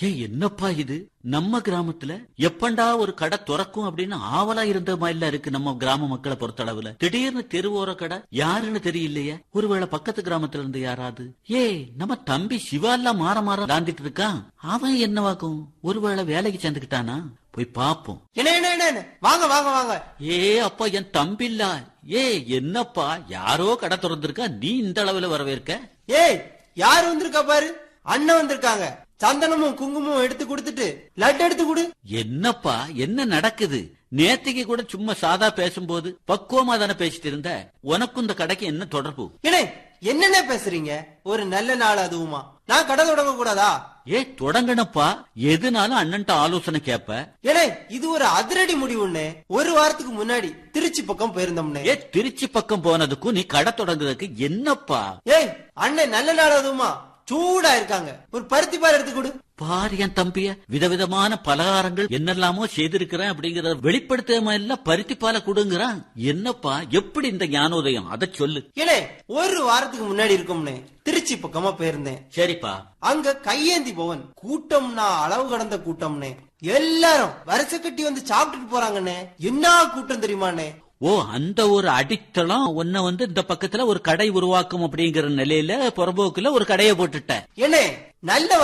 ஏ என்னப்பா இது நம்ம கிராமத்துல எப்பண்டா ஒரு கடை திறக்கும் அப்படின்னு ஆவலா இருந்த மாதிரி இருக்கு நம்ம கிராம மக்களை பொறுத்தளவுல திடீர்னு தெருவோர கடை யாருன்னு தெரியலையே ஒருவேளை பக்கத்து கிராமத்துல இருந்து யாராவது ஏய் நம்ம தம்பி சிவாலாம் மாற மாற விளாண்டுட்டு இருக்கான் அவன் என்னவாக்கும் ஒருவேளை வேலைக்கு சேர்ந்துக்கிட்டானா போய் பாப்போம் என்ன என்ன என்ன, என்ன வாங்க வாங்க வாங்க ஏ அப்பா என் தம்பில்ல ஏ என்னப்பா யாரோ கடை திறந்திருக்கா நீ இந்த அளவுல வரவேற்க ஏய் யார் வந்திருக்கா பாரு அண்ணன் வந்திருக்காங்க சந்தனமும் குங்குமம் எடுத்து கொடுத்துட்டு லட்டு எடுத்து கொடு என்னப்பா என்ன நடக்குது நேத்திக்கு கூட சும்மா சாதா பேசும்போது பக்குவமா தானே பேசிட்டு இருந்த உனக்கும் இந்த கடைக்கு என்ன தொடர்பு ஏனே என்னென்ன பேசுறீங்க ஒரு நல்ல நாள் அதுவுமா நான் கடை தொடங்க கூடாதா ஏ தொடங்கனப்பா எதுனாலும் அண்ணன்ட்ட ஆலோசனை கேப்ப ஏனே இது ஒரு அதிரடி முடிவுன்னு ஒரு வாரத்துக்கு முன்னாடி திருச்சி பக்கம் போயிருந்தோம்னே ஏ திருச்சி பக்கம் போனதுக்கும் நீ கடை தொடங்குறதுக்கு என்னப்பா ஏய் அண்ணன் நல்ல நாள் அதுவுமா சூடா இருக்காங்க ஒரு பருத்தி பால் எடுத்து கொடு பாரு என் தம்பிய விதவிதமான பலகாரங்கள் என்னெல்லாமோ செய்திருக்கிறேன் அப்படிங்கறத வெளிப்படுத்தாம எல்லாம் பருத்தி பால கொடுங்கறான் என்னப்பா எப்படி இந்த ஞானோதயம் அத சொல்லு ஏனே ஒரு வாரத்துக்கு முன்னாடி இருக்கும்னே திருச்சி பக்கமா போயிருந்தேன் சரிப்பா அங்க கையேந்தி பவன் கூட்டம்னா அளவு கடந்த கூட்டம்னே எல்லாரும் வரிசை கட்டி வந்து சாப்பிட்டுட்டு போறாங்கண்ணே என்ன கூட்டம் தெரியுமாண்ணே ஓ அந்த ஒரு அடித்தளம் உன்னை வந்து இந்த பக்கத்துல ஒரு கடை உருவாக்கும் அப்படிங்கிற நிலையில புறம்போக்குல ஒரு கடையை போட்டுட்ட ஏனே நல்ல